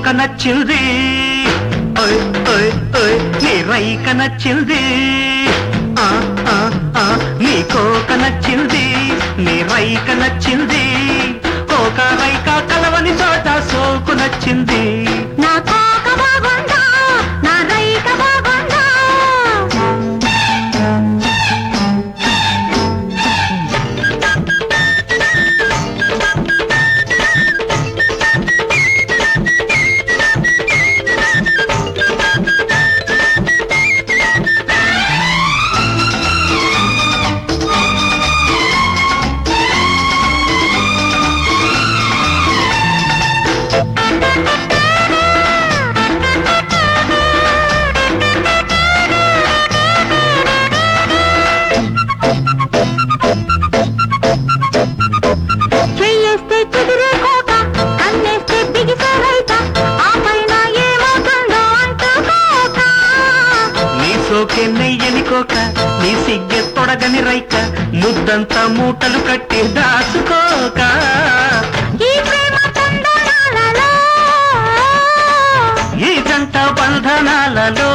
నచ్చింది ఓయ్ ఓయ్ ఓయ్ నీ రైక నచ్చింది ఆ, ఆ, ఆ, నీ కోక నచ్చింది నీ రైక నచ్చింది కోక రైక కలవని చోట సోకు నచ్చింది నా కోక బాగుందా నా రైక బాగుందా చెయ్యేస్తే కుదిరే కోక కన్నేస్తే బిగిసే రైక ఆ పైన ఏమవుతుందో అంటుకోక నీ సోకే నెయ్యని కోక నీ సిగ్గె తొడగని రైక ముద్దంతా మూటలు కట్టి దాచుకోక ఈ ప్రేమ తందనాలలో ఈ జంట బంధనాలలో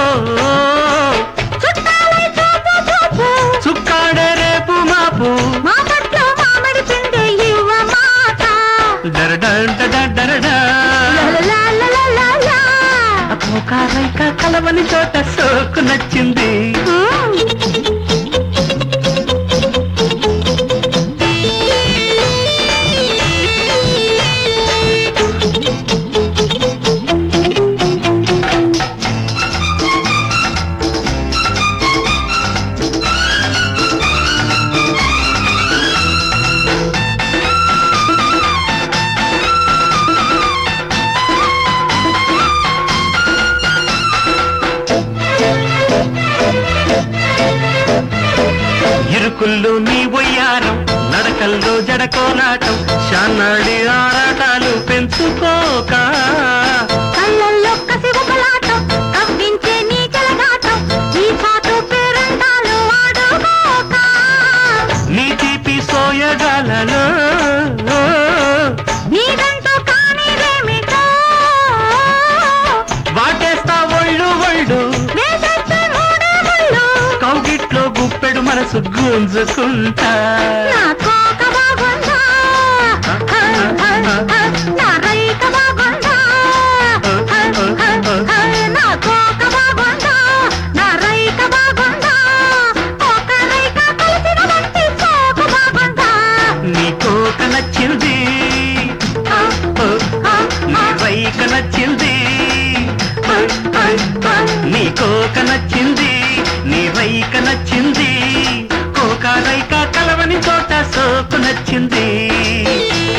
చుట్టాలై చూపు చూపు చుక్కాడే రేపు మాపు మా పట్ల మామిడి పిండి ఇవ్వ మాట డరడంటడడరడా. లలలాలలలా. కోక రైక కలవని చోట సోకు నచ్చింది ఇరుకుల్లో నీ ఒయ్యారం నడకల్లో జడకోలాటం శానాడి ఆరాటాలు పెంచుకోక కళ్ళల్లో కసి ఒకలాటం కవ్వించే నీ చెలగాటం ఈ చాటు పేరంటాలు ఆడుకోక నీ తీపి సోయగాలలో నీదంటూ కానిదేమిటో వాటేస్తా ఒళ్ళు ఒళ్ళు వేసేస్తే మూడే ముళ్ళు కౌగిట్లో గుప్పెడు మనసు గుంజుకుంటా నా కోక బాగుందా నా రైక బాగుందా నా కోక బాగుందా నా రైక బాగుందా ఒక రైక కలిసిన వంటి సోకు బాగుందా నీ కోక నచ్చింది నీ రైక నచ్చింది నీ కోక నచ్చింది నీ రైక నచ్చింది కోక రైక కలవని చోట సోకు నచ్చింది